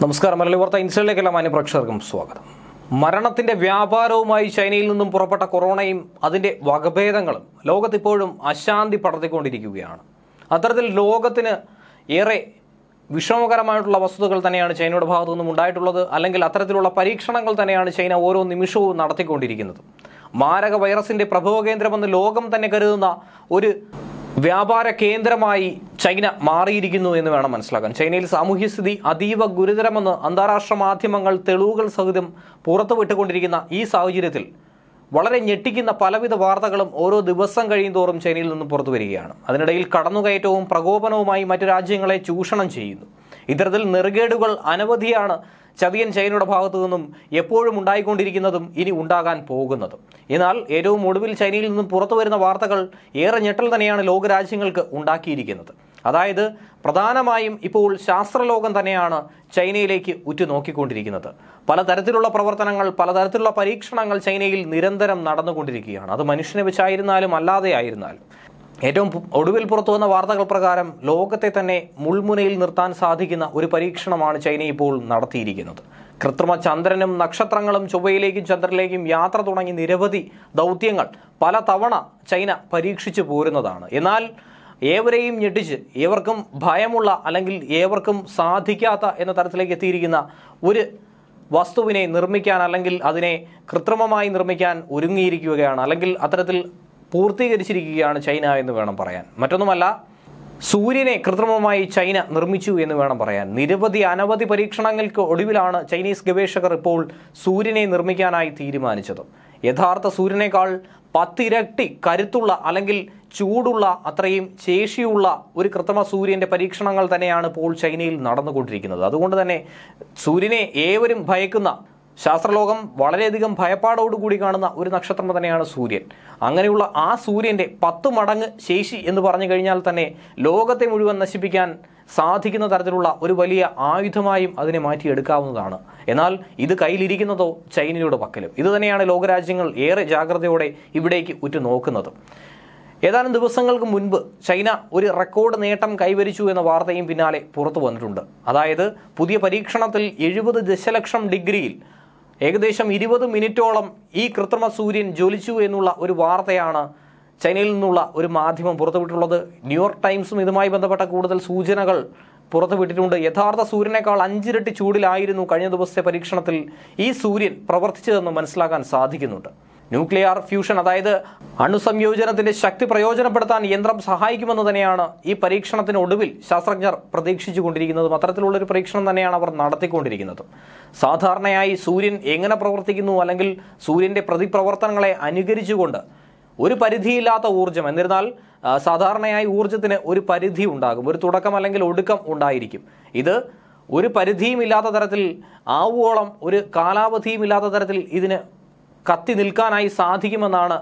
നമസ്കാരം മലയാളി വാർത്ത ഇൻസൈഡിലേക്കുള്ള മാന്യ പ്രേക്ഷകർക്കും സ്വാഗതം മരണത്തിന്റെ വ്യാപാരവുമായി ചൈനയിൽ നിന്നും പുറപ്പെട്ട കൊറോണയും അതിന്റെ വകഭേദങ്ങളും ലോകത്തിപ്പോഴും അശാന്തി പടർത്തിക്കൊണ്ടിരിക്കുകയാണ് അത്തരത്തിൽ ലോകത്തിന് ഏറെ വിഷമകരമായിട്ടുള്ള വസ്തുതകൾ തന്നെയാണ് ചൈനയുടെ ഭാഗത്തു നിന്നും ഉണ്ടായിട്ടുള്ളത് അല്ലെങ്കിൽ അത്തരത്തിലുള്ള പരീക്ഷണങ്ങൾ തന്നെയാണ് ചൈന ഓരോ നിമിഷവും നടത്തിക്കൊണ്ടിരിക്കുന്നത് മാരക വൈറസിന്റെ പ്രഭവ കേന്ദ്രമെന്ന് ലോകം തന്നെ കരുതുന്ന ഒരു വ്യാപാര കേന്ദ്രമായി ചൈന മാറിയിരിക്കുന്നു എന്ന് വേണം മനസ്സിലാക്കാൻ ചൈനയിൽ സാമൂഹ്യസ്ഥിതി അതീവ ഗുരുതരമെന്ന് അന്താരാഷ്ട്ര മാധ്യമങ്ങൾ തെളിവുകൾ സഹിതം പുറത്തുവിട്ടുകൊണ്ടിരിക്കുന്ന ഈ സാഹചര്യത്തിൽ വളരെ ഞെട്ടിക്കുന്ന പലവിധ വാർത്തകളും ഓരോ ദിവസം കഴിയുന്തോറും ചൈനയിൽ നിന്ന് പുറത്തു വരികയാണ് അതിനിടയിൽ കടന്നുകയറ്റവും പ്രകോപനവുമായി മറ്റു രാജ്യങ്ങളെ ചൂഷണം ചെയ്യുന്നു ഇത്തരത്തിൽ നെറുകേടുകൾ അനവധിയാണ് ചതിയൻ ചൈനയുടെ ഭാഗത്തു നിന്നും എപ്പോഴും ഉണ്ടായിക്കൊണ്ടിരിക്കുന്നതും ഇനി ഉണ്ടാകാൻ പോകുന്നതും എന്നാൽ ഏറ്റവും ഒടുവിൽ ചൈനയിൽ നിന്നും പുറത്തു വരുന്ന വാർത്തകൾ ഏറെ ഞെട്ടൽ തന്നെയാണ് ലോകരാജ്യങ്ങൾക്ക് ഉണ്ടാക്കിയിരിക്കുന്നത് അതായത് പ്രധാനമായും ഇപ്പോൾ ശാസ്ത്രലോകം തന്നെയാണ് ചൈനയിലേക്ക് ഉറ്റുനോക്കിക്കൊണ്ടിരിക്കുന്നത് പലതരത്തിലുള്ള പ്രവർത്തനങ്ങൾ പലതരത്തിലുള്ള പരീക്ഷണങ്ങൾ ചൈനയിൽ നിരന്തരം നടന്നുകൊണ്ടിരിക്കുകയാണ് അത് മനുഷ്യനെ വെച്ചായിരുന്നാലും അല്ലാതെ ആയിരുന്നാലും ഏറ്റവും പു- ഒടുവിൽ പുറത്തു വന്ന വാർത്തകൾ പ്രകാരം ലോകത്തെ തന്നെ മുൾമുനയിൽ നിർത്താൻ സാധിക്കുന്ന ഒരു പരീക്ഷണമാണ് ചൈന ഇപ്പോൾ നടത്തിയിരിക്കുന്നത് കൃത്രിമ ചന്ദ്രനും നക്ഷത്രങ്ങളും ചൊവ്വയിലേക്കും ചന്ദ്രനിലേക്കും യാത്ര തുടങ്ങി നിരവധി ദൗത്യങ്ങൾ പല തവണ ചൈന പരീക്ഷിച്ചു പോരുന്നതാണ് എന്നാൽ ഏവരെയും ഞെട്ടിച്ച് ഏവർക്കും ഭയമുള്ള അല്ലെങ്കിൽ ഏവർക്കും സാധിക്കാത്ത എന്ന തരത്തിലേക്ക് എത്തിയിരിക്കുന്ന ഒരു വസ്തുവിനെ നിർമ്മിക്കാൻ അല്ലെങ്കിൽ അതിനെ കൃത്രിമമായി നിർമ്മിക്കാൻ ഒരുങ്ങിയിരിക്കുകയാണ് അല്ലെങ്കിൽ അത്തരത്തിൽ പൂർത്തീകരിച്ചിരിക്കുകയാണ് ചൈന എന്ന് വേണം പറയാൻ മറ്റൊന്നുമല്ല സൂര്യനെ കൃത്രിമമായി ചൈന നിർമ്മിച്ചു എന്ന് വേണം പറയാൻ നിരവധി അനവധി പരീക്ഷണങ്ങൾക്ക് ഒടുവിലാണ് ചൈനീസ് ഗവേഷകർ ഇപ്പോൾ സൂര്യനെ നിർമ്മിക്കാനായി തീരുമാനിച്ചത് യഥാർത്ഥ സൂര്യനേക്കാൾ പത്തിരട്ടി കരുത്തുള്ള അല്ലെങ്കിൽ ചൂടുള്ള അത്രയും ശേഷിയുള്ള ഒരു കൃത്രിമ സൂര്യന്റെ പരീക്ഷണങ്ങൾ തന്നെയാണ് ഇപ്പോൾ ചൈനയിൽ നടന്നുകൊണ്ടിരിക്കുന്നത് അതുകൊണ്ട് തന്നെ സൂര്യനെ ഏവരും ഭയക്കുന്ന ശാസ്ത്രലോകം വളരെയധികം ഭയപ്പാടോടുകൂടി കാണുന്ന ഒരു നക്ഷത്രം തന്നെയാണ് സൂര്യൻ അങ്ങനെയുള്ള ആ സൂര്യന്റെ പത്ത് മടങ്ങ് ശേഷി എന്ന് പറഞ്ഞു കഴിഞ്ഞാൽ തന്നെ ലോകത്തെ മുഴുവൻ നശിപ്പിക്കാൻ സാധിക്കുന്ന തരത്തിലുള്ള ഒരു വലിയ ആയുധമായും അതിനെ മാറ്റിയെടുക്കാവുന്നതാണ് എന്നാൽ ഇത് കയ്യിലിരിക്കുന്നതോ ചൈനയുടെ പക്കലും ഇത് തന്നെയാണ് ലോകരാജ്യങ്ങൾ ഏറെ ജാഗ്രതയോടെ ഇവിടേക്ക് ഉറ്റുനോക്കുന്നത് ഏതാനും ദിവസങ്ങൾക്ക് മുൻപ് ചൈന ഒരു റെക്കോർഡ് നേട്ടം കൈവരിച്ചു എന്ന വാർത്തയും പിന്നാലെ പുറത്തു വന്നിട്ടുണ്ട് അതായത് പുതിയ പരീക്ഷണത്തിൽ എഴുപത് ദശലക്ഷം ഡിഗ്രിയിൽ ഏകദേശം ഇരുപത് മിനിറ്റോളം ഈ കൃത്രിമ സൂര്യൻ ജ്വലിച്ചു എന്നുള്ള ഒരു വാർത്തയാണ് ചൈനയിൽ നിന്നുള്ള ഒരു മാധ്യമം പുറത്തുവിട്ടുള്ളത് ന്യൂയോർക്ക് ടൈംസും ഇതുമായി ബന്ധപ്പെട്ട കൂടുതൽ സൂചനകൾ പുറത്തുവിട്ടിട്ടുണ്ട് യഥാർത്ഥ സൂര്യനേക്കാൾ അഞ്ചിരട്ടി ചൂടിലായിരുന്നു കഴിഞ്ഞ ദിവസത്തെ പരീക്ഷണത്തിൽ ഈ സൂര്യൻ പ്രവർത്തിച്ചതെന്ന് മനസ്സിലാക്കാൻ സാധിക്കുന്നുണ്ട് ന്യൂക്ലിയർ ഫ്യൂഷൻ അതായത് അണുസംയോജനത്തിന്റെ ശക്തി പ്രയോജനപ്പെടുത്താൻ യന്ത്രം സഹായിക്കുമെന്ന് തന്നെയാണ് ഈ പരീക്ഷണത്തിന് ഒടുവിൽ ശാസ്ത്രജ്ഞർ പ്രതീക്ഷിച്ചു കൊണ്ടിരിക്കുന്നതും അത്തരത്തിലുള്ള ഒരു പരീക്ഷണം തന്നെയാണ് അവർ നടത്തിക്കൊണ്ടിരിക്കുന്നത് സാധാരണയായി സൂര്യൻ എങ്ങനെ പ്രവർത്തിക്കുന്നു അല്ലെങ്കിൽ സൂര്യന്റെ പ്രതിപ്രവർത്തനങ്ങളെ അനുകരിച്ചുകൊണ്ട് ഒരു പരിധിയില്ലാത്ത ഊർജ്ജം എന്നിരുന്നാൽ ആ, സാധാരണയായി ഊർജ്ജത്തിന് ഒരു പരിധി ഉണ്ടാകും ഒരു തുടക്കം അല്ലെങ്കിൽ ഒടുക്കം ഉണ്ടായിരിക്കും ഇത് ഒരു പരിധിയും ഇല്ലാത്ത തരത്തിൽ ആവുവോളം ഒരു കാലാവധിയും ഇല്ലാത്ത തരത്തിൽ ഇതിന് കത്തി നിൽക്കാനായി സാധിക്കുമെന്നാണ്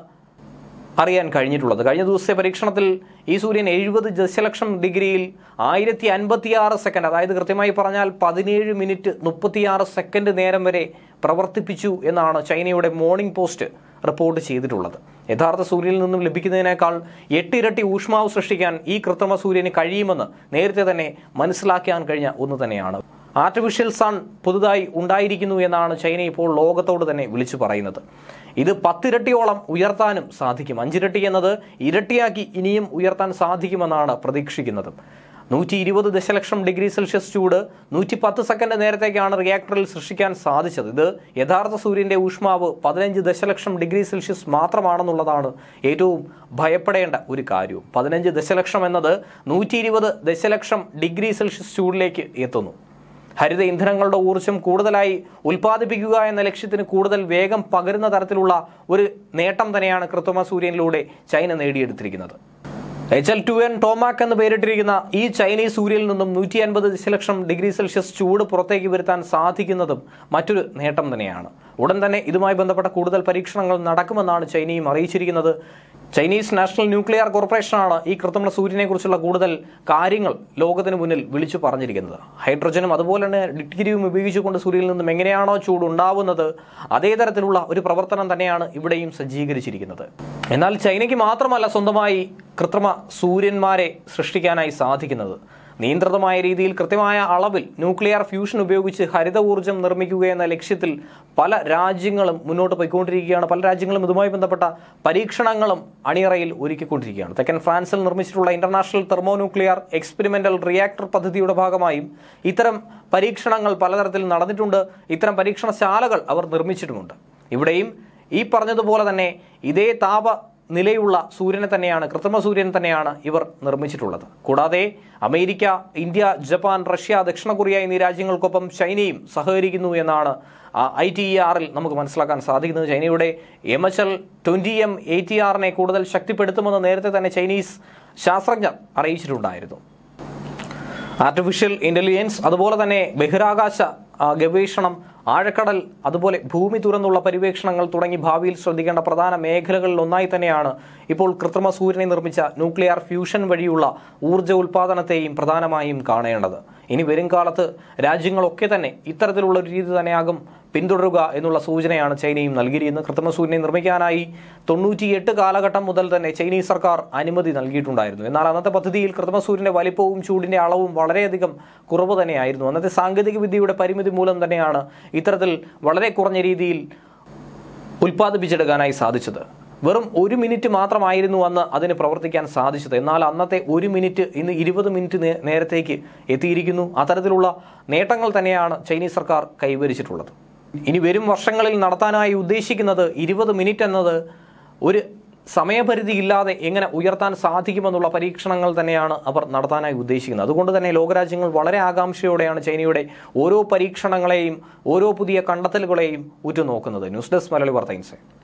അറിയാൻ കഴിഞ്ഞിട്ടുള്ളത് കഴിഞ്ഞ ദിവസത്തെ പരീക്ഷണത്തിൽ ഈ സൂര്യൻ എഴുപത് ദശലക്ഷം ഡിഗ്രിയിൽ ആയിരത്തി അൻപത്തിയാറ് സെക്കൻഡ് അതായത് കൃത്യമായി പറഞ്ഞാൽ പതിനേഴ് മിനിറ്റ് മുപ്പത്തിയാറ് സെക്കൻഡ് നേരം വരെ പ്രവർത്തിപ്പിച്ചു എന്നാണ് ചൈനയുടെ മോർണിംഗ് പോസ്റ്റ് റിപ്പോർട്ട് ചെയ്തിട്ടുള്ളത് യഥാർത്ഥ സൂര്യനിൽ നിന്നും ലഭിക്കുന്നതിനേക്കാൾ എട്ടിരട്ടി ഊഷ്മാവ് സൃഷ്ടിക്കാൻ ഈ കൃത്രിമ സൂര്യന് കഴിയുമെന്ന് നേരത്തെ തന്നെ മനസ്സിലാക്കാൻ കഴിഞ്ഞ ഒന്ന് തന്നെയാണ് ആർട്ടിഫിഷ്യൽ സൺ പുതുതായി ഉണ്ടായിരിക്കുന്നു എന്നാണ് ചൈന ഇപ്പോൾ ലോകത്തോട് തന്നെ വിളിച്ചു പറയുന്നത് ഇത് പത്തിരട്ടിയോളം ഉയർത്താനും സാധിക്കും അഞ്ചിരട്ടി എന്നത് ഇരട്ടിയാക്കി ഇനിയും ഉയർത്താൻ സാധിക്കുമെന്നാണ് പ്രതീക്ഷിക്കുന്നത് നൂറ്റി ഇരുപത് ദശലക്ഷം ഡിഗ്രി സെൽഷ്യസ് ചൂട് നൂറ്റി പത്ത് സെക്കൻഡ് നേരത്തേക്കാണ് റിയാക്ടറിൽ സൃഷ്ടിക്കാൻ സാധിച്ചത് ഇത് യഥാർത്ഥ സൂര്യന്റെ ഊഷ്മാവ് പതിനഞ്ച് ദശലക്ഷം ഡിഗ്രി സെൽഷ്യസ് മാത്രമാണെന്നുള്ളതാണ് ഏറ്റവും ഭയപ്പെടേണ്ട ഒരു കാര്യവും പതിനഞ്ച് ദശലക്ഷം എന്നത് നൂറ്റി ഇരുപത് ദശലക്ഷം ഡിഗ്രി സെൽഷ്യസ് ചൂടിലേക്ക് എത്തുന്നു ഹരിത ഇന്ധനങ്ങളുടെ ഊർജ്ജം കൂടുതലായി ഉൽപ്പാദിപ്പിക്കുക എന്ന ലക്ഷ്യത്തിന് കൂടുതൽ വേഗം പകരുന്ന തരത്തിലുള്ള ഒരു നേട്ടം തന്നെയാണ് കൃത്രിമ സൂര്യനിലൂടെ ചൈന നേടിയെടുത്തിരിക്കുന്നത് H L two N Tokamak എന്ന് പേരിട്ടിരിക്കുന്ന ഈ ചൈനീസ് സൂര്യനിൽ നിന്നും നൂറ്റി അൻപത് ദശലക്ഷം ഡിഗ്രി സെൽഷ്യസ് ചൂട് പുറത്തേക്ക് വരുത്താൻ സാധിക്കുന്നതും മറ്റൊരു നേട്ടം തന്നെയാണ് ഉടൻ തന്നെ ഇതുമായി ബന്ധപ്പെട്ട കൂടുതൽ പരീക്ഷണങ്ങൾ നടക്കുമെന്നാണ് ചൈനയും അറിയിച്ചിരിക്കുന്നത് ചൈനീസ് നാഷണൽ ന്യൂക്ലിയർ കോർപ്പറേഷനാണ് ഈ കൃത്രിമ സൂര്യനെ കുറിച്ചുള്ള കൂടുതൽ കാര്യങ്ങൾ ലോകത്തിന് മുന്നിൽ വിളിച്ചു പറഞ്ഞിരിക്കുന്നത് ഹൈഡ്രജനും അതുപോലെ തന്നെ ഡിഗ്രിയും ഉപയോഗിച്ചുകൊണ്ട് സൂര്യനിൽ നിന്നും എങ്ങനെയാണോ ചൂട് ഉണ്ടാവുന്നത് അതേ തരത്തിലുള്ള ഒരു പ്രവർത്തനം തന്നെയാണ് ഇവിടെയും സജ്ജീകരിച്ചിരിക്കുന്നത് എന്നാൽ ചൈനയ്ക്ക് മാത്രമല്ല സ്വന്തമായി കൃത്രിമ സൂര്യന്മാരെ സൃഷ്ടിക്കാനായി സാധിക്കുന്നത് നിയന്ത്രിതമായ രീതിയിൽ കൃത്യമായ അളവിൽ ന്യൂക്ലിയർ ഫ്യൂഷൻ ഉപയോഗിച്ച് ഹരിത ഊർജ്ജം നിർമ്മിക്കുക എന്ന ലക്ഷ്യത്തിൽ പല രാജ്യങ്ങളും മുന്നോട്ട് പോയിക്കൊണ്ടിരിക്കുകയാണ് പല രാജ്യങ്ങളും ഇതുമായി ബന്ധപ്പെട്ട പരീക്ഷണങ്ങളും അണിയറയിൽ ഒരുക്കിക്കൊണ്ടിരിക്കുകയാണ് തെക്കൻ ഫ്രാൻസിൽ നിർമ്മിച്ചിട്ടുള്ള ഇന്റർനാഷണൽ തെർമോന്യൂക്ലിയർ എക്സ്പെരിമെന്റൽ റിയാക്ടർ പദ്ധതിയുടെ ഭാഗമായും ഇത്തരം പരീക്ഷണങ്ങൾ പലതരത്തിൽ നടന്നിട്ടുണ്ട് ഇത്തരം പരീക്ഷണശാലകൾ അവർ നിർമ്മിച്ചിട്ടുമുണ്ട് ഇവിടെയും ഈ പറഞ്ഞതുപോലെ തന്നെ ഇതേ താപ നിലയുള്ള സൂര്യനെ തന്നെയാണ് കൃത്രിമ സൂര്യൻ തന്നെയാണ് ഇവർ നിർമ്മിച്ചിട്ടുള്ളത് കൂടാതെ അമേരിക്ക ഇന്ത്യ ജപ്പാൻ റഷ്യ ദക്ഷിണ കൊറിയ എന്നീ രാജ്യങ്ങൾക്കൊപ്പം ചൈനയും സഹകരിക്കുന്നു എന്നാണ് ഐ ടി ഇ ആറിൽ നമുക്ക് മനസ്സിലാക്കാൻ സാധിക്കുന്നത് ചൈനയുടെ M H L twenty M A T ആറിനെ കൂടുതൽ ശക്തിപ്പെടുത്തുമെന്ന് നേരത്തെ തന്നെ ചൈനീസ് ശാസ്ത്രജ്ഞർ അറിയിച്ചിട്ടുണ്ടായിരുന്നു ആർട്ടിഫിഷ്യൽ ഇന്റലിജൻസ് അതുപോലെ തന്നെ ബഹിരാകാശ ആ, ഗവേഷണം ആഴക്കടൽ അതുപോലെ ഭൂമി തുറന്നുള്ള പര്യവേക്ഷണങ്ങൾ തുടങ്ങി ഭാവിയിൽ ശ്രദ്ധിക്കേണ്ട പ്രധാന മേഖലകളിൽ ഒന്നായി തന്നെയാണ് ഇപ്പോൾ കൃത്രിമ സൂര്യനെ നിർമ്മിച്ച ന്യൂക്ലിയർ ഫ്യൂഷൻ വഴിയുള്ള ഊർജ്ജ ഉൽപാദനത്തെയും പ്രധാനമായും കാണേണ്ടത് ഇനി വരും കാലത്ത് രാജ്യങ്ങളൊക്കെ തന്നെ ഇത്തരത്തിലുള്ള ഒരു രീതി തന്നെയാകും പിന്തുടരുക എന്നുള്ള സൂചനയാണ് ചൈനയും നൽകിയിരിക്കുന്നത് കൃത്രിമ സൂര്യനെ നിർമ്മിക്കാനായി തൊണ്ണൂറ്റിയെട്ട് കാലഘട്ടം മുതൽ തന്നെ ചൈനീസ് സർക്കാർ അനുമതി നൽകിയിട്ടുണ്ടായിരുന്നു എന്നാൽ അന്നത്തെ പദ്ധതിയിൽ കൃത്രിമ സൂര്യന്റെ വലിപ്പവും ചൂടിന്റെ അളവും വളരെയധികം കുറവ് തന്നെയായിരുന്നു അന്നത്തെ സാങ്കേതിക വിദ്യയുടെ പരിമിതി മൂലം തന്നെയാണ് ഇത്തരത്തിൽ വളരെ കുറഞ്ഞ രീതിയിൽ ഉൽപ്പാദിപ്പിച്ചെടുക്കാനായി സാധിച്ചത് വെറും ഒരു മിനിറ്റ് മാത്രമായിരുന്നു അന്ന് അതിന് പ്രവർത്തിക്കാൻ സാധിച്ചത് എന്നാൽ അന്നത്തെ ഒരു മിനിറ്റ് ഇന്ന് ഇരുപത് മിനിറ്റ് നേ- നേരത്തേക്ക് എത്തിയിരിക്കുന്നു അത്തരത്തിലുള്ള നേട്ടങ്ങൾ തന്നെയാണ് ചൈനീസ് സർക്കാർ കൈവരിച്ചിട്ടുള്ളത് ഇനി വരും വർഷങ്ങളിൽ നടത്താനായി ഉദ്ദേശിക്കുന്നത് ഇരുപത് മിനിറ്റ് എന്നത് ഒരു സമയപരിധി ഇല്ലാതെ എങ്ങനെ ഉയർത്താൻ സാധിക്കുമെന്നുള്ള പരീക്ഷണങ്ങൾ തന്നെയാണ് അവർ നടത്താനായി ഉദ്ദേശിക്കുന്നത് അതുകൊണ്ട് തന്നെ ലോകരാജ്യങ്ങൾ വളരെ ആകാംക്ഷയോടെയാണ് ചൈനയുടെ ഓരോ പരീക്ഷണങ്ങളെയും ഓരോ പുതിയ കണ്ടെത്തലുകളെയും ഉറ്റുനോക്കുന്നത് ന്യൂസ് ഡെസ്ക് മലയാളി വാർത്ത ഇൻസൈറ്റ്